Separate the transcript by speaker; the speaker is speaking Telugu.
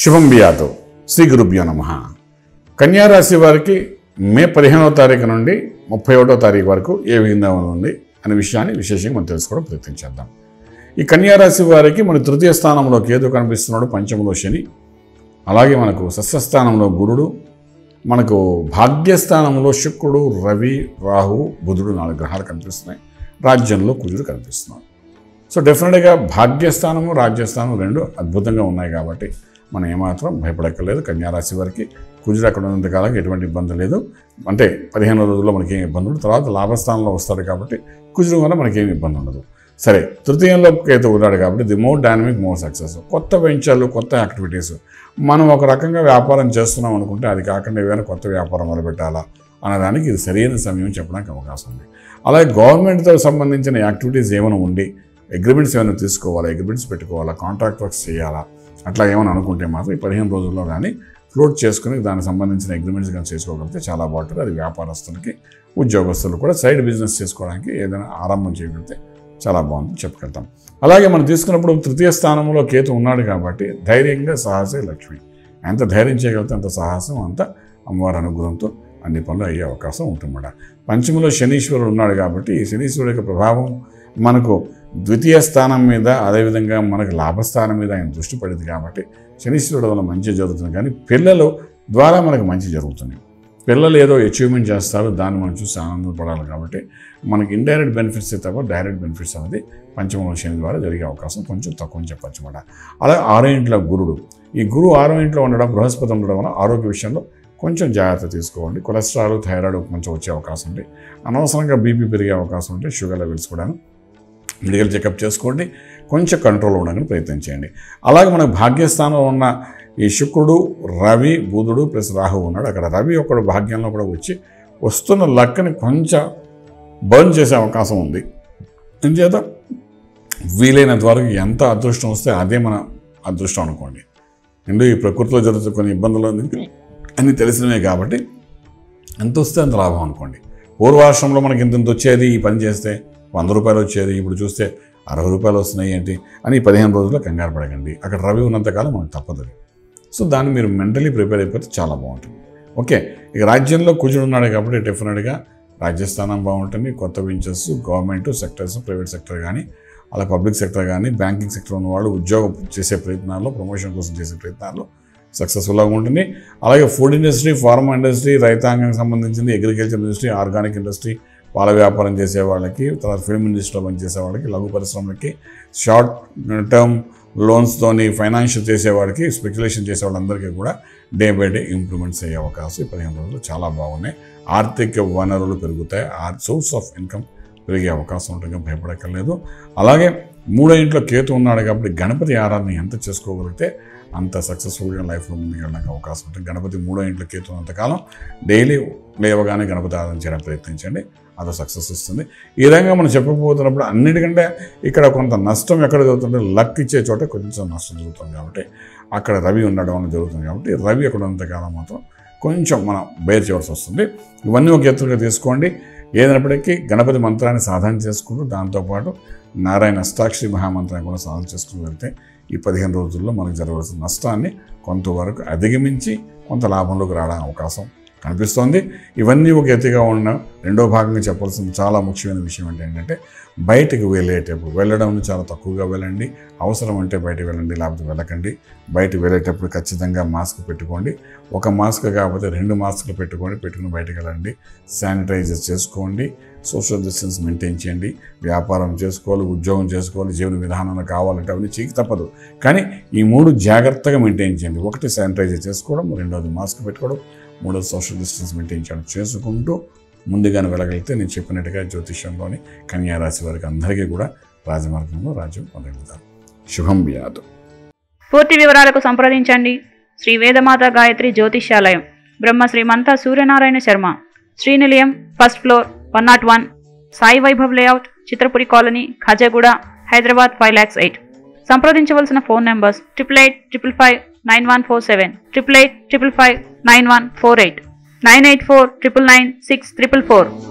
Speaker 1: శుభం బియాతో శ్రీ గురుభ్యో నమ కన్యా రాశి వారికి మే పదిహేనవ తారీఖు నుండి ముప్పై ఒకటో తారీఖు వరకు ఏ విధంగా ఉంది అనే విషయాన్ని విశేషంగా మనం తెలుసుకోవడం ప్రయత్నించేద్దాం ఈ కన్యా రాశి వారికి మన తృతీయ స్థానంలో కేతు కనిపిస్తున్నాడు పంచమలో శని అలాగే మనకు సస్యస్థానంలో గురుడు మనకు భాగ్యస్థానంలో శుక్రుడు రవి రాహు బుధుడు నాలుగు గ్రహాలు కనిపిస్తున్నాయి రాజ్యంలో కుజుడు కనిపిస్తున్నాడు సో డెఫినెట్గా భాగ్యస్థానము రాజ్యస్థానం రెండు అద్భుతంగా ఉన్నాయి కాబట్టి మనం ఏమాత్రం భయపడక్కర్లేదు కన్యారాశి వారికి కుజుడు అక్కడ ఉన్నంత కాలం ఎటువంటి ఇబ్బంది లేదు అంటే పదిహేను రోజుల్లో మనకి ఏం ఇబ్బంది ఉండదు తర్వాత లాభస్థానంలో వస్తాడు కాబట్టి కుజుడు వల్ల మనకి ఏమి ఇబ్బంది ఉండదు సరే తృతీయంలో కేతు ఉన్నాడు కాబట్టి the more dynamic more success కొత్త వెంచర్లు కొత్త యాక్టివిటీస్ మనం ఒక రకంగా వ్యాపారం చేస్తున్నాం అనుకుంటే అది కాకుండా ఏమైనా కొత్త వ్యాపారం మొదలుపెట్టాలా అనడానికి ఇది సరైన సమయం చెప్పడానికి అవకాశం ఉంది అలాగే గవర్నమెంట్తో సంబంధించిన యాక్టివిటీస్ ఏమైనా ఉండి అగ్రిమెంట్స్ ఏమైనా తీసుకోవాలా అగ్రిమెంట్స్ పెట్టుకోవాలా కాంట్రాక్ట్ వర్క్స్ చేయాలా అట్లా ఏమైనా అనుకుంటే మాత్రం ఈ పదిహేను రోజుల్లో కానీ ఫ్లోట్ చేసుకుని దానికి సంబంధించిన అగ్రిమెంట్స్ కానీ చేసుకోగలిగితే చాలా బాగుంటుంది అది వ్యాపారస్తులకి ఉద్యోగస్తులు కూడా సైడ్ బిజినెస్ చేసుకోవడానికి ఏదైనా ఆరంభం చేయగలిగితే చాలా బాగుంది చెప్పగలుగుతాం అలాగే మనం తీసుకున్నప్పుడు తృతీయ స్థానంలో కేతు ఉన్నాడు కాబట్టి ధైర్యంగా సాహసే లక్ష్మి ఎంత ధైర్యం చేయగలిగితే అంత సాహసం అంత అమ్మవారి అనుగ్రహంతో అన్ని పనులు అయ్యే అవకాశం ఉంటుందన్నమాట పంచమలో శనీశ్వరుడు ఉన్నాడు కాబట్టి ఈ శనీశ్వరుడు యొక్క ప్రభావం మనకు ద్వితీయ స్థానం మీద అదేవిధంగా మనకు లాభస్థానం మీద ఆయన దృష్టి పడింది కాబట్టి శనీశ్వరుడు వల్ల మంచి జరుగుతుంది కానీ పిల్లలు ద్వారా మనకు మంచి జరుగుతుంది పిల్లలు ఏదో అచీవ్మెంట్ చేస్తారు దాన్ని మనం చూసి ఆనందపడాలి కాబట్టి మనకి ఇండైరెక్ట్ బెనిఫిట్స్ తప్ప డైరెక్ట్ బెనిఫిట్స్ అనేది పంచమ శని ద్వారా జరిగే అవకాశం కొంచెం తక్కువ అని చెప్పచ్చు అన్నమాట అలాగే ఆరో ఇంట్లో గురుడు ఈ గురువు ఆరో ఇంట్లో ఉండడం బృహస్పతి ఉండడం వల్ల ఆరోగ్య విషయంలో కొంచెం జాగ్రత్త తీసుకోండి కొలెస్ట్రాల్ థైరాయిడ్ కొంచెం వచ్చే అవకాశం ఉంది అనవసరంగా బీపీ పెరిగే అవకాశం ఉంటే షుగర్ లెవెల్స్ కూడా మెడికల్ చెకప్ చేసుకోండి కొంచెం కంట్రోల్ ఉండడానికి ప్రయత్నం చేయండి అలాగే మనకు భాగ్యస్థానంలో ఉన్న ఈ శుక్రుడు రవి బుధుడు ప్లస్ రాహు ఉన్నాడు అక్కడ రవి ఒకడు భాగ్యంలో కూడా వచ్చి వస్తున్న లక్కని కొంచెం బర్న్ చేసే అవకాశం ఉంది ఇంచేత వీలైనంత వరకు ఎంత అదృష్టం వస్తే అదే మన అదృష్టం అనుకోండి అండ్ ఈ ప్రకృతిలో జరుగుతున్న కొన్ని ఇబ్బందులు అన్నీ తెలిసినవే కాబట్టి ఎంత వస్తే అంత లాభం అనుకోండి పూర్వాశ్రమంలో మనకి ఇంత ఇంత వచ్చేది ఈ పని చేస్తే వంద రూపాయలు వచ్చేది ఇప్పుడు చూస్తే అరవై రూపాయలు వస్తున్నాయి ఏంటి అని ఈ పదిహేను రోజుల్లో కంగారు పడకండి అక్కడ రవి ఉన్నంతకాలం మనకు తప్పదు అది. సో దాన్ని మీరు మెంటలీ ప్రిపేర్ అయిపోతే చాలా బాగుంటుంది ఓకే ఇక రాజ్యంలో కుజుడు ఉన్నాడు కాబట్టి డెఫినెట్గా రాజ్యస్థానం బాగుంటుంది కొత్త ventures government sectors private sector కానీ అలా పబ్లిక్ సెక్టర్ కానీ బ్యాంకింగ్ సెక్టర్ ఉన్న వాళ్ళు ఉద్యోగం చేసే ప్రయత్నాల్లో ప్రమోషన్ కోసం చేసే ప్రయత్నాల్లో సక్సెస్ఫుల్గా ఉంటుంది అలాగే ఫుడ్ ఇండస్ట్రీ ఫార్మా ఇండస్ట్రీ రైతాంగానికి సంబంధించింది అగ్రికల్చర్ ఇండస్ట్రీ ఆర్గానిక్ ఇండస్ట్రీ పాల వ్యాపారం చేసే వాళ్ళకి తర్వాత ఫిల్మ్ ఇండస్ట్రీలో పనిచేసే వాళ్ళకి లఘు పరిశ్రమలకి షార్ట్ టర్మ్ లోన్స్తోని ఫైనాన్షియల్ చేసేవాడికి స్పెక్యులేషన్ చేసే వాళ్ళందరికీ కూడా డే బై డే ఇంప్రూవ్మెంట్స్ అయ్యే అవకాశం ఈ పదిహేను రోజులు చాలా బాగున్నాయి ఆర్థిక వనరులు పెరుగుతాయి ఆ సోర్స్ ఆఫ్ ఇన్కమ్ పెరిగే అవకాశం ఉంటుంది భయపడక్కర్లేదు అలాగే మూడో ఇంట్లో కేతు ఉన్నాడు కాబట్టి గణపతి ఆరాధన ఎంత చేసుకోగలిగితే అంత సక్సెస్ఫుల్గా లైఫ్లో ముందుకు వెళ్ళడానికి అవకాశం ఉంటుంది గణపతి మూడో ఇంట్లో కేతు ఉన్నంతకాలం డైలీ లేవగానే గణపతి ఆరాధన చేయడానికి ప్రయత్నించండి అది సక్సెస్ ఇస్తుంది ఈ విధంగా మనం చెప్పబోతున్నప్పుడు అన్నిటికంటే ఇక్కడ కొంత నష్టం ఎక్కడ జరుగుతుంటే లక్ ఇచ్చే చోట కొంచెం నష్టం జరుగుతుంది కాబట్టి అక్కడ రవి ఉండడం వల్ల జరుగుతుంది కాబట్టి రవి అక్కడ ఉన్నంతకాలం మాత్రం కొంచెం మనం బేర్ చేయవలసి వస్తుంది ఇవన్నీ ఒక ఎత్తుగా తీసుకోండి ఏదైనప్పటికీ గణపతి మంత్రాన్ని సాధన చేసుకుంటూ దాంతోపాటు నారాయణ అష్టాక్షరి మహామంత్రాన్ని కూడా సాధన చేసుకుని వెళ్తే ఈ పదిహేను రోజుల్లో మనకు జరగవలసిన నష్టాన్ని కొంతవరకు అధిగమించి కొంత లాభంలోకి రావడానికి అవకాశం కనిపిస్తోంది ఇవన్నీ ఒక ఎత్తుగా ఉన్న రెండో భాగంగా చెప్పాల్సిన చాలా ముఖ్యమైన విషయం ఏంటంటే బయటకు వెళ్ళేటప్పుడు వెళ్ళడం చాలా తక్కువగా వెళ్ళండి అవసరం అంటే బయటకు వెళ్ళండి లేకపోతే వెళ్ళకండి బయటకు వెళ్ళేటప్పుడు ఖచ్చితంగా మాస్క్ పెట్టుకోండి ఒక మాస్క్ కాకపోతే రెండు మాస్క్లు పెట్టుకోండి పెట్టుకుని బయటకు వెళ్ళండి శానిటైజర్ చేసుకోండి సోషల్ డిస్టెన్స్ మెయింటైన్ చేయండి వ్యాపారం చేసుకోవాలి ఉద్యోగం చేసుకోవాలి జీవన విధానంలో కావాలంటే అవన్నీ చేయక తప్పదు కానీ ఈ మూడు జాగ్రత్తగా మెయింటైన్ చేయండి ఒకటి శానిటైజర్ చేసుకోవడం రెండోది మాస్క్ పెట్టుకోవడం మూడోది సోషల్ డిస్టెన్స్ మెయింటైన్ చేయడం చేసుకుంటూ ముందుగానే వెళ్ళగలిగితే నేను చెప్పినట్టుగా జ్యోతిష్యంలోని కన్యా రాశి వారికి అందరికీ కూడా రాజమార్గంలో రాజ్యం పొందగలుగుతారు శుభం బియాదు
Speaker 2: పూర్తి వివరాలకు సంప్రదించండి Shri Vedamata Gayatri Jyotishyalayam Brahma Shrimanta Suryanarayana Sharma Srinilayam first floor one not one Sai Vaibhav layout Chitrapuri colony Khajaguda Hyderabad five lakhs eight సంప్రదించవలసిన phone numbers triple eight triple five nine one four seven triple eight triple five nine one four eight nine eight four triple nine six triple four